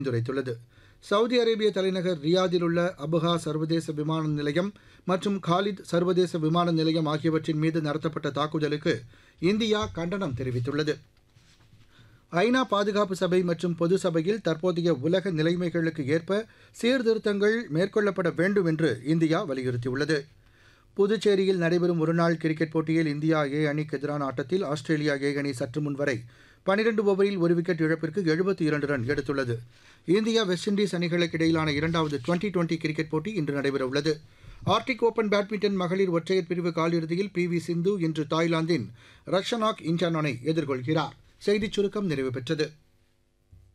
பரிந்துரைத்துள்ளது சவுதி அரேபிய தலைநகர் ரியாதில் உள்ள அபுஹா சர்வதேச விமான நிலையம் மற்றும் காலித் சர்வதேச விமான நிலையம் ஆகியவற்றின் மீது நடத்தப்பட்ட தாக்குதலுக்கு இந்தியா கண்டனம் தெரிவித்துள்ளது ஐநா பாதுகாப்பு சபை மற்றும் பொது சபையில் தற்போதைய உலக நிலைமைகளுக்கு ஏற்ப சீர்திருத்தங்கள் மேற்கொள்ளப்பட வேண்டும் என்று இந்தியா வலியுறுத்தியுள்ளது புதுச்சேரியில் நடைபெறும் ஒருநாள் கிரிக்கெட் போட்டியில் இந்தியா ஏ அணிக்கு எதிரான ஆட்டத்தில் ஆஸ்திரேலியா ஏ அணி சற்று முன் வரை பனிரெண்டு ஓவரில் ஒரு விக்கெட் இழப்பிற்கு எழுபத்தி இரண்டு ரன் எடுத்துள்ளது இந்தியா வெஸ்ட் இண்டீஸ் அணிகளுக்கு இடையிலான இரண்டாவது டுவெண்டி டுவெண்டி கிரிக்கெட் போட்டி இன்று நடைபெறவுள்ளது ஆர்டிக் ஓபன் பேட்மிண்டன் மகளிர் ஒற்றையர் பிரிவு காலிறுதியில் பி வி சிந்து இன்று தாய்லாந்தின் ரக்ஷனாக் இன்டானனை எதிர்கொள்கிறார் செய்திச் சுருக்கம் நிறைவு பெற்றது